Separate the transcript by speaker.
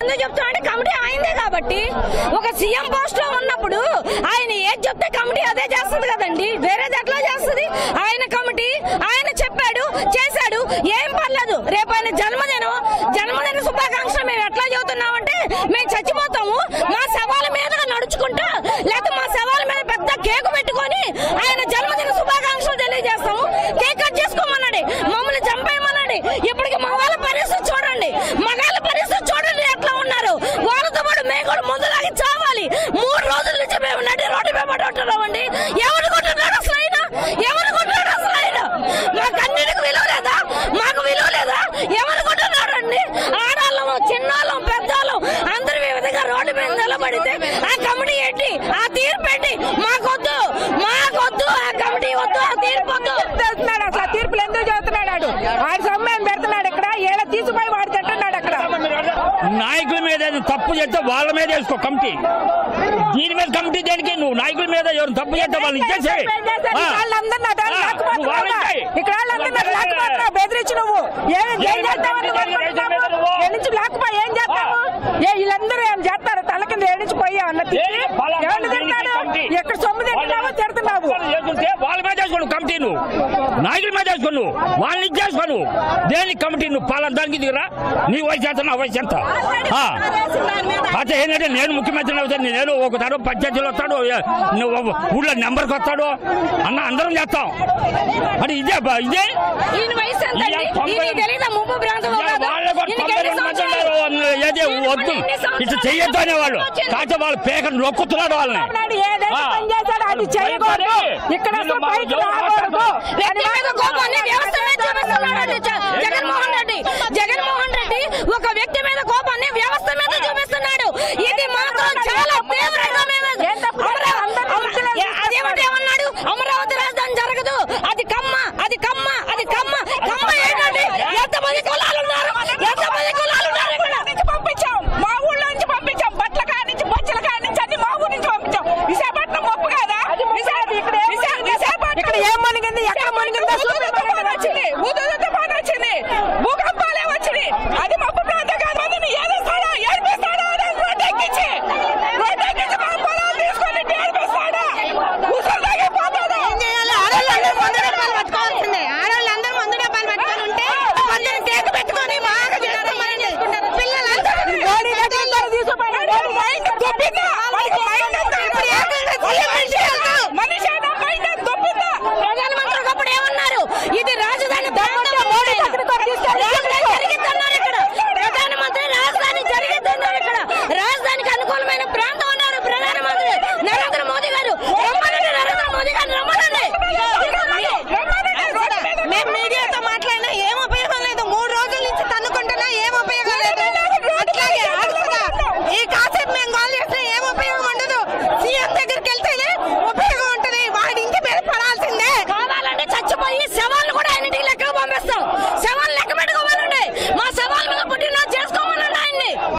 Speaker 1: ఎందుకు చెప్తున్నా కమిటీ ఆయనదే కాబట్టి ఒక సీఎం పోస్ట్ లో ఉన్నప్పుడు ఆయన ఏది చెప్తే కమిటీ అదే చేస్తుంది కదండి వేరేది ఎట్లా చేస్తుంది ఆయన కమిటీ ఆయన చెప్పాడు చేశాడు ఏం పర్లేదు రేపు ఆయన జన్మదినం జన్మదిన శుభాకాంక్షలు మేము ఎట్లా చెబుతున్నామంటే మేము చచ్చిపోతాము మా శవాల మీదుగా నడుచుకుంటా లేకపోతే మా శవాల మీద పెద్ద కేకు పెట్టుకొని ఆయన జన్మదిన శుభాకాంక్షలు తెలియజేస్తాము కేక్ కట్ చేసుకోమన్నాడు మమ్మల్ని చంపేయమన్నాడు ఇప్పటికి మా వాళ్ళ పరిస్థితి చూడండి మగాళ్ళ పరిస్థితి చూడండి ఎట్లా ఉన్నారు వాళ్ళతో పాటు మేము కూడా ముందులాగి చావాలి మూడు రోజుల నుంచి మేము నడి రోడ్డు మీద పడుతున్నామండి ఎవరు కొట్టున్నాడు అసలు ఆయన ఎవరు కొట్టున్నాడు అసలు ఆయన మాకు అన్నిటికి విలువ లేదా మాకు విలువ లేదా ఎవరు కొట్టున్నాడు అండి ఆడాళ్ళము చిన్నాళ్ళం పెద్దాళ్ళం అందరూ ఈ విధంగా రోడ్డు మీద నిలబడితే ఆ కమిటీ ఏంటి ఆ తీర్పు ఏంటి మాకొద్దు మాకొద్దు ఆ కమిటీ వద్దు ఆ తీర్పు వద్దు
Speaker 2: చెప్తున్నాడు అసలు ఆ తీర్పులు ఎందుకు చదువుతున్నాడు ఆడు వాడి సొమ్మేం పెడుతున్నాడు ఇక్కడ ఏడ తీసుకుపోయి వాడు తింటున్నాడు అక్కడ
Speaker 3: నాయకుల మీద ఏదైనా తప్పు చేస్తే వాళ్ళ మీద వేసుకో కమిటీ దీని మీద కమిటీ దేనికి నువ్వు నాయకుల మీద ఎవరు తప్పు చేస్తే వాళ్ళు ఇచ్చేసేవి
Speaker 2: ఏం చేశారు?
Speaker 3: ఆ.
Speaker 2: ఇక్కడ వాళ్ళందరినీ అటు
Speaker 3: ఆ,
Speaker 2: లాక్కుపోతున్నావా?
Speaker 3: నువ్వు వాళ్ళని ఇచ్చేయి.
Speaker 2: ఇక్కడ వాళ్ళందరినీ అటు లాక్కుపోతున్నావా? బెదిరించి నువ్వు ఏం ఏం
Speaker 3: ఏం
Speaker 2: చేస్తావు
Speaker 3: కమిటీ
Speaker 2: నువ్వు
Speaker 3: జరిగి రైతు మీద
Speaker 2: అనుకుంటున్నావు?
Speaker 3: నువ్వు?
Speaker 2: ఏ నుంచి లాక్కుపోయి ఏం చేస్తావు ఏ వీళ్ళందరూ ఏం చేస్తారు తల కింద ఏడించి పోయి అన్న తిట్టి
Speaker 3: దేనికి ఫలానా
Speaker 2: ఎవరిని
Speaker 3: దీనికి
Speaker 2: తింటాడు
Speaker 3: కమిటీ?
Speaker 2: ఎక్కడ సొమ్ము తింటున్నావో తిడుతున్నావు
Speaker 3: వాళ్ళు చేసుకుంటే వాళ్ళ మీద వేసుకోను కమిటీ నువ్వు నాయకుల మీద వేసుకో నువ్వు వాళ్ళని ఇచ్చేసుకో నువ్వు దేనికి కమిటీ నువ్వు పాలన దానికి దిగురా నీ వయసు ఎంత నా వయసు ఎంత ఆ. అయితే ఏంటంటే నేను ముఖ్యమంత్రి అవుతాను నేను ఒక తడు పంచాయతీలో వస్తాడు ఏ- నువ్వు ఊళ్ళో నెంబర్కి వస్తాడు అన్న అందరం చేస్తాం అంటే ఇదే బా- ఇదే
Speaker 1: ఈయన వయసు ఎంత అండి?
Speaker 3: ఇయ్య, తొంభై-
Speaker 1: ఈయనకి తెలీదా ముప్పు ప్రాంతం
Speaker 3: ఇయ్య, వాళ్ళే కూడా తొంభై రెండు మంది ఉన్నారు ఏదే వద్దు ఇటు చెయ్యొద్దు అనేవాళ్ళు కాకపోతే వాళ్ళు పేకను నొక్కుతున్నాడు వాళ్ళని
Speaker 2: నాడు ఏదైతే
Speaker 3: ఆ.
Speaker 2: పని చేశాడో అది చేయకూడదు ఇక్కడ అసలు
Speaker 3: వీళ్ళు మా
Speaker 2: పైకి
Speaker 3: ఎవరు
Speaker 2: రాకూడదు
Speaker 3: మాట్లాడతారు?
Speaker 1: వ్యక్తి మీద కోపాన్ని వ్యవస్థ మీద చూపిస్తున్నాడండి జ- జగన్మోహన్ రెడ్డి జగన్మోహన్ రెడ్డి ఒక వ్యక్తి మీద కోపాన్ని వ్యవస్థ మీద చూపిస్తున్నాడు ఇది మాత్రం చాలా తీవ్రంగా మేము
Speaker 2: ఏం తప్పు
Speaker 1: అమరా-
Speaker 2: అందరూ
Speaker 1: అమరా-
Speaker 2: మనుషులే
Speaker 1: ఏ- అదేమంటే ఏమన్నాడు అమరావతి రాజధాని జరగదు అది కమ్మ అది కమ్మ అది కమ్మ కమ్మ ఏంటండి ఎంతమంది కులాలు ఉన్నారు ఎంతమంది కులాలు ఉన్నారు ఇక్కడ
Speaker 2: నుంచి పంపించాం మా ఊళ్ళో నుంచి పంపించాం బట్ల కాడి నుంచి బొచ్చల కాడి నుంచి అన్ని మా ఊరు నుంచి పంపించాం విశాఖపట్నం మొప్పు కదా ఇక్కడ ఏం మునిగింది ఎక్కడ మునిగిందో వచ్చింది ఊదుతో తుఫాను వచ్చింది భూకంపాలే వచ్చింది అది మప్పు ప్రాంతం కాదు మందిని ఏదేస్తాడో ఏడిపిస్తాడో రోడ్డు ఎక్కించి రోడ్డు ఎక్కించి మా పొలాలు తీసుకొని ఏడిపిస్తాడా కూతురు తగ్గిపోతాడా
Speaker 1: ఏం చేయాలి ఆడవాళ్ళందరూ మందు డబ్బాలు పట్టుకోవాల్సిందే ఆడవాళ్ళందరూ మందు డబ్బాలు పట్టుకొని ఉంటే మందుని కేకు పెట్టుకొని బాగా తినడం చేసుకుంటారు పిల్లలందరూ
Speaker 2: మోడీ దగ్గర తీసుకుపోయినా మోడీ మైండ్ దొబ్బిందా